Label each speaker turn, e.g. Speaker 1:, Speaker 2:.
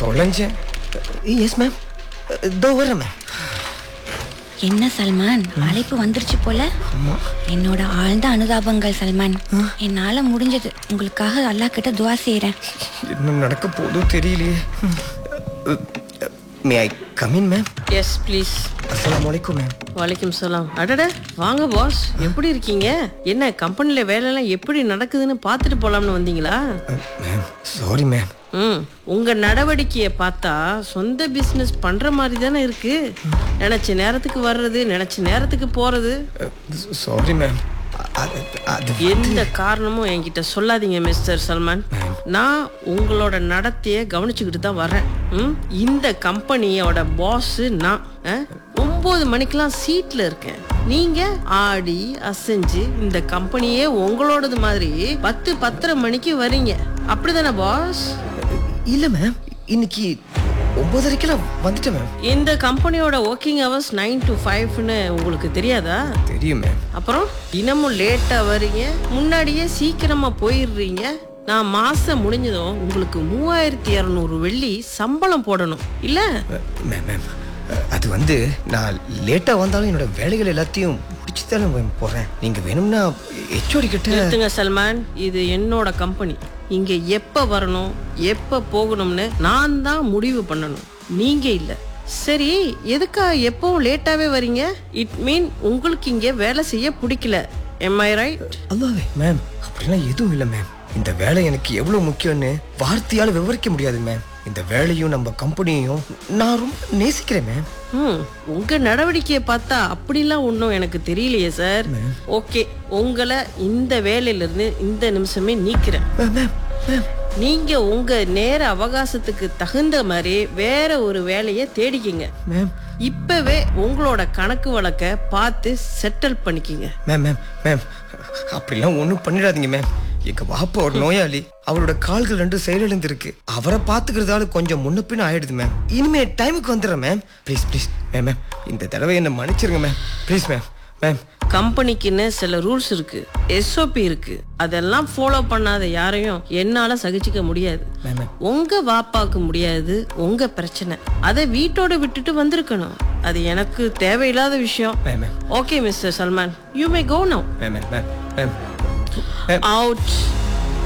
Speaker 1: தொலைஞ்சேன் yes ma'am இதோ வரேன் ma'am
Speaker 2: என்ன சல்மான் அழைப்பு வந்துருச்சு போல என்னோட ஆழ்ந்த அனுதாபங்கள் சல்மான் என்னால முடிஞ்சது உங்களுக்காக அல்லாஹ் கிட்ட துவா செய்யறேன்
Speaker 1: என்ன நடக்க போதோ தெரியலையே may I come in ma'am
Speaker 3: yes please
Speaker 1: அஸ்ஸலாமு அலைக்கும் மேம்
Speaker 3: வலைக்கும் சலாம் அடட வாங்க பாஸ் எப்படி இருக்கீங்க என்ன கம்பெனில வேலையெல்லாம் எப்படி நடக்குதுன்னு பார்த்துட்டு போலாம்னு வந்தீங்களா
Speaker 1: மேம் சாரி மேம்
Speaker 3: ம் உங்க நடவடிக்கையை பார்த்தா சொந்த பிசினஸ் பண்ற மாதிரி தானே இருக்கு நினைச்ச நேரத்துக்கு வர்றது நினைச்ச நேரத்துக்கு போறது
Speaker 1: சாரி மேம் அது அது
Speaker 3: எந்த காரணமும் என்கிட்ட சொல்லாதீங்க மிஸ்டர் சல்மான் நான் உங்களோட நடத்தைய கவனிச்சுக்கிட்டு தான் வரேன் ம்? இந்த கம்பெனியோட பாஸ் நான் அஹ்? ஒன்பது மணிக்கெல்லாம் சீட்ல இருக்கேன் நீங்க ஆடி அசைஞ்சு இந்த கம்பெனியே உங்களோடது மாதிரி பத்து பத்தரை மணிக்கு வரீங்க அப்படிதானே பாஸ்
Speaker 1: இல்லை மேம் இன்னைக்கு ஒன்பதரைக்கெல்லாம் வந்துட்டேன் மேம்
Speaker 3: இந்த கம்பெனியோட ஒர்க்கிங் ஹவர்ஸ் நைன் டு ஃபைவ்னு உங்களுக்கு தெரியாதா
Speaker 1: தெரியும் மேம்
Speaker 3: அப்புறம் தினமும் லேட்டா வரீங்க முன்னாடியே சீக்கிரமா போயிடுறீங்க நான் மாசம் முடிஞ்சதும் உங்களுக்கு மூவாயிரத்தி இரநூறு வெள்ளி சம்பளம் போடணும் இல்ல
Speaker 1: மேம் மேம் அது வந்து நான் லேட்டாக வந்தாலும் என்னோட வேலைகள் எல்லாத்தையும் முடிச்சு தானே மேம் போகிறேன் நீங்கள் வேணும்னா ஹெச்ஓடி கிட்ட
Speaker 3: நிறுத்துங்க சல்மான் இது என்னோட கம்பெனி இங்க எப்ப வரணும் எப்ப போகணும்னு நான் தான் முடிவு பண்ணணும் நீங்க இல்ல சரி எதுக்கா எப்பவும் லேட்டாவே வரீங்க இட் மீன் உங்களுக்கு இங்க வேலை செய்ய பிடிக்கல எம் ஐ ரைட்
Speaker 1: அல்லாவே மேம் அப்படிலாம் எதுவும் இல்லை மேம் இந்த வேலை எனக்கு எவ்வளோ முக்கியம்னு வார்த்தையால் விவரிக்க முடியாது மேம் இந்த வேலையும் நம்ம கம்பெனியையும் நான் ரொம்ப நேசிக்கிறேன் மேம்
Speaker 3: ம் உங்க நடவடிக்கையை பார்த்தா அப்படிலாம் ஒன்றும் எனக்கு தெரியலையே சார் ஓகே உங்களை இந்த வேலையில இருந்து இந்த நிமிஷமே நீக்கிறேன்
Speaker 1: மேம் மேம் மேம்
Speaker 3: நீங்க உங்க நேர அவகாசத்துக்கு தகுந்த மாதிரி வேற ஒரு வேலையை தேடிக்கிங்க
Speaker 1: மேம்
Speaker 3: இப்பவே உங்களோட கணக்கு வழக்க பார்த்து செட்டில் பண்ணிக்கிங்க
Speaker 1: மேம் மேம் மேம் அப்படிலாம் ஒன்றும் பண்ணிடாதீங்க மேம் எங்க வாப்பா ஒரு நோயாளி அவரோட கால்கள் ரெண்டும் செயலிழந்து இருக்கு அவரை பார்த்துக்கிறதால கொஞ்சம் முன்ன பின்ன ஆயிடுது மேம் இனிமே டைமுக்கு வந்துடுறேன் ma'am please please ma'am ma'am இந்த தடவை என்ன மன்னிச்சிருங்க மேம் ப்ளீஸ் மேம் மேம்
Speaker 3: கம்பெனிக்குன்னு சில ரூல்ஸ் இருக்கு எஸ்ஓபி இருக்கு அதெல்லாம் ஃபாலோ பண்ணாத யாரையும் என்னால சகிச்சுக்க முடியாது
Speaker 1: மேம் மேம்
Speaker 3: உங்க வாப்பாக்கு முடியாது உங்க பிரச்சனை அதை வீட்டோட விட்டுட்டு வந்திருக்கணும் அது எனக்கு தேவையில்லாத விஷயம்
Speaker 1: ma'am ma'am
Speaker 3: okay mister Salman you may go now
Speaker 1: ma'am ma'am ma'am ma'am ma'am
Speaker 3: out